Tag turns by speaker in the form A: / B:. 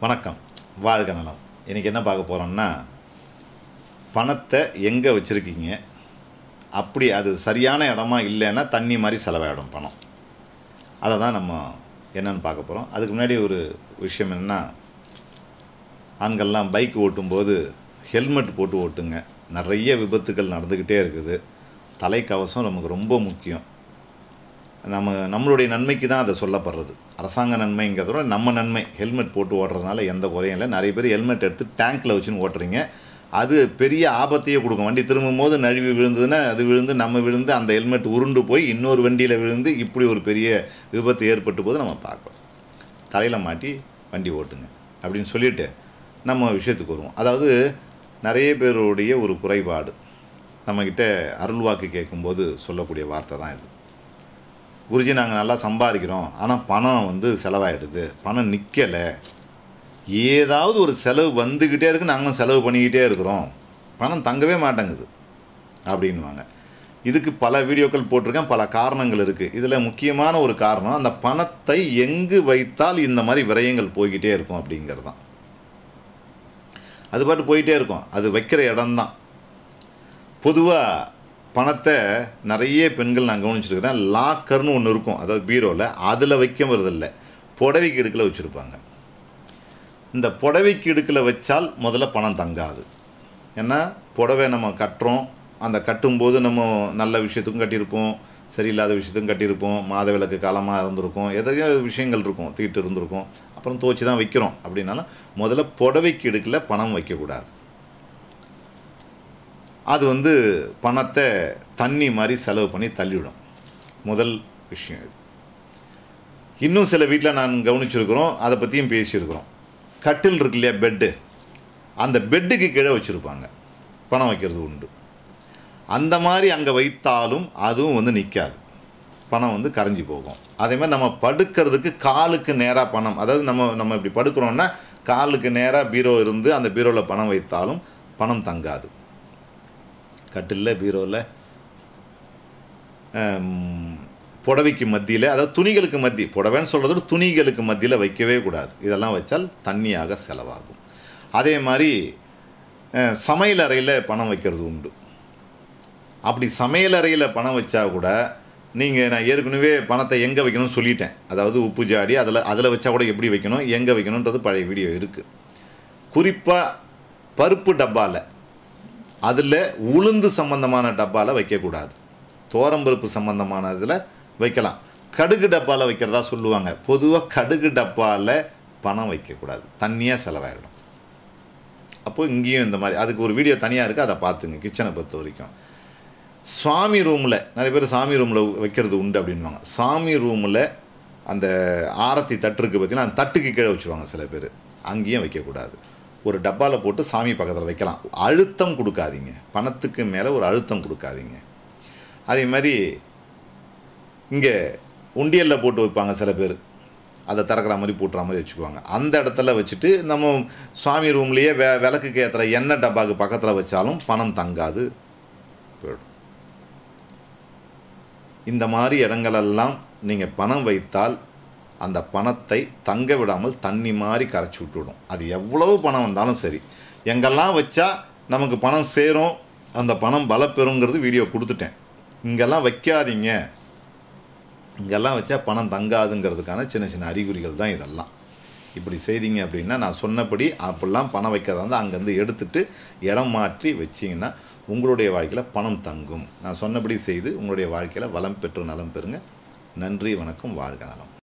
A: வணக்கம் வாழ்க நலம் இன்றைக்கி என்ன பார்க்க போகிறோம்னா பணத்தை எங்கே வச்சுருக்கீங்க அப்படி அது சரியான இடமா இல்லைன்னா தண்ணி மாதிரி செலவாயிடும் பணம் அதை தான் நம்ம என்னன்னு பார்க்க போகிறோம் அதுக்கு முன்னாடி ஒரு விஷயம் என்னென்னா ஆண்கள்லாம் பைக் ஓட்டும்போது ஹெல்மெட் போட்டு ஓட்டுங்க நிறைய விபத்துகள் நடந்துக்கிட்டே இருக்குது தலைக்கவசம் நமக்கு ரொம்ப முக்கியம் நம்ம நம்மளுடைய நன்மைக்கு தான் அதை சொல்லப்படுறது அரசாங்க நன்மைங்கிறத விட நம்ம நன்மை ஹெல்மெட் போட்டு ஓட்டுறதுனால எந்த குறையும் இல்லை நிறைய பேர் ஹெல்மெட் எடுத்து டேங்க்கில் வச்சுன்னு ஓட்டுறீங்க அது பெரிய ஆபத்தையே கொடுக்கும் வண்டி திரும்பும் போது நழுவி விழுந்ததுன்னா அது விழுந்து நம்ம விழுந்து அந்த ஹெல்மெட் உருண்டு போய் இன்னொரு வண்டியில் விழுந்து இப்படி ஒரு பெரிய விபத்து ஏற்பட்டு போது நம்ம பார்க்கணும் தலையில் மாட்டி வண்டி ஓட்டுங்க அப்படின்னு சொல்லிட்டு நம்ம விஷயத்துக்கு வருவோம் அதாவது நிறைய பேருடைய ஒரு குறைபாடு நம்மக்கிட்ட அருள்வாக்கு கேட்கும்போது சொல்லக்கூடிய வார்த்தை தான் இது குருஜி நாங்கள் நல்லா சம்பாதிக்கிறோம் ஆனால் பணம் வந்து செலவாயிடுது பணம் நிற்கலை ஏதாவது ஒரு செலவு வந்துக்கிட்டே இருக்கு நாங்களும் செலவு பண்ணிக்கிட்டே இருக்கிறோம் பணம் தங்கவே மாட்டேங்குது அப்படின்வாங்க இதுக்கு பல வீடியோக்கள் போட்டிருக்கேன் பல காரணங்கள் இருக்குது இதில் முக்கியமான ஒரு காரணம் அந்த பணத்தை எங்கு வைத்தால் இந்த மாதிரி விரயங்கள் போய்கிட்டே இருக்கும் அப்படிங்கிறது தான் அது பாட்டு போயிட்டே இருக்கும் அது வைக்கிற இடம்தான் பொதுவாக பணத்தை நிறைய பெண்கள் நான் கவனிச்சிருக்கிறேன் லாக்கர்னு ஒன்று இருக்கும் அதாவது பீரோவில் அதில் வைக்க வரதில்லை புடவைக்கு இடுக்கில் வச்சுருப்பாங்க இந்த புடவைக்கு இடுக்கில் வச்சால் முதல்ல பணம் தங்காது ஏன்னா புடவை நம்ம கட்டுறோம் அந்த கட்டும்போது நம்ம நல்ல விஷயத்துக்கும் கட்டியிருப்போம் சரியில்லாத விஷயத்துக்கும் கட்டியிருப்போம் மாத விளக்கு காலமாக இருந்திருக்கும் எதையோ விஷயங்கள் இருக்கும் தீட்டு இருந்திருக்கும் அப்புறம் துவச்சி தான் வைக்கிறோம் அப்படின்னாலும் முதல்ல புடவைக்கு இடுக்கில் பணம் வைக்கக்கூடாது அது வந்து பணத்தை தண்ணி மாதிரி செலவு பண்ணி தள்ளிவிடும் முதல் விஷயம் இது இன்னும் சில வீட்டில் நான் கவனிச்சிருக்கிறோம் அதை பற்றியும் பேசியிருக்கிறோம் கட்டில் இருக்கு இல்லையா பெட்டு அந்த பெட்டுக்கு கீழே வச்சுருப்பாங்க பணம் வைக்கிறது உண்டு அந்த மாதிரி அங்கே வைத்தாலும் அதுவும் வந்து நிற்காது பணம் வந்து கரைஞ்சி போகும் அதே மாதிரி நம்ம படுக்கிறதுக்கு காலுக்கு நேராக பணம் அதாவது நம்ம நம்ம இப்படி படுக்கிறோன்னா காலுக்கு நேராக பீரோ இருந்து அந்த பீரோவில் பணம் வைத்தாலும் பணம் தங்காது கட்டிலில் பீரோவில் புடவைக்கு மத்தியில் அதாவது துணிகளுக்கு மத்தி புடவைன்னு சொல்கிறத துணிகளுக்கு மத்தியில் வைக்கவே கூடாது இதெல்லாம் வச்சால் தண்ணியாக செலவாகும் அதே மாதிரி அஹ், சமையல் அறையில் பணம் வைக்கிறது உண்டு அப்படி சமையல் அறையில் பணம் வச்சா கூட நீங்கள் நான் ஏற்கனவே பணத்தை எங்கே வைக்கணும்னு சொல்லிட்டேன் அதாவது உப்பு ஜாடி அதில் அதில் வச்சா கூட எப்படி வைக்கணும் எங்கே வைக்கணுன்றது பழைய வீடியோ இருக்குது குறிப்பாக பருப்பு டப்பாவில் அதில் உளுந்து சம்பந்தமான டப்பாவில் வைக்கக்கூடாது தோரம்பருப்பு சம்பந்தமான இதில் வைக்கலாம் கடுகு டப்பாவில் வைக்கிறதா சொல்லுவாங்க பொதுவாக கடுகு டப்பாவில் பணம் வைக்கக்கூடாது தண்ணியாக செலவாயிடும் அப்போது இங்கேயும் இந்த மாதிரி அதுக்கு ஒரு வீடியோ தனியாக இருக்குது அதை பார்த்துங்க கிச்சனை பொறுத்த வரைக்கும் சாமி ரூமில் நிறைய பேர் சாமி ரூமில் வைக்கிறது உண்டு அப்படின்வாங்க சாமி ரூமில் அந்த ஆரத்தி தட்டு இருக்குது பார்த்தீங்கன்னா அந்த தட்டுக்கு கீழே வச்சுருவாங்க சில பேர் அங்கேயும் வைக்கக்கூடாது ஒரு டப்பாவில் போட்டு சாமி பக்கத்தில் வைக்கலாம் அழுத்தம் கொடுக்காதீங்க பணத்துக்கு மேலே ஒரு அழுத்தம் கொடுக்காதீங்க அதே மாதிரி இங்கே உண்டியலில் போட்டு வைப்பாங்க சில பேர் அதை திறக்கிற மாதிரி பூட்டுற மாதிரி வச்சுக்குவாங்க அந்த இடத்துல வச்சுட்டு நம்ம சுவாமி ரூம்லேயே வே விளக்குக்கு ஏற்றுற எண்ணெய் டப்பாக்கு பக்கத்தில் வச்சாலும் பணம் தங்காது போயிடும் இந்த மாதிரி இடங்களெல்லாம் நீங்கள் பணம் வைத்தால் அந்த பணத்தை தங்க விடாமல் தண்ணி மாதிரி கரைச்சி விட்டுவிடும் அது எவ்வளவு பணம் வந்தாலும் சரி எங்கெல்லாம் வச்சா நமக்கு பணம் சேரும் அந்த பணம் பலப்பெறுங்கிறது வீடியோ கொடுத்துட்டேன் இங்கெல்லாம் வைக்காதீங்க இங்கெல்லாம் வச்சா பணம் தங்காதுங்கிறதுக்கான சின்ன சின்ன அறிகுறிகள் தான் இதெல்லாம் இப்படி செய்தீங்க அப்படின்னா நான் சொன்னபடி அப்படிலாம் பணம் வைக்கிறதா இருந்தால் அங்கேருந்து எடுத்துட்டு இடம் மாற்றி வச்சிங்கன்னா உங்களுடைய வாழ்க்கையில் பணம் தங்கும் நான் சொன்னபடி செய்து உங்களுடைய வாழ்க்கையில் வளம் பெற்று நலம் பெறுங்க நன்றி வணக்கம் வாழ்க நலம்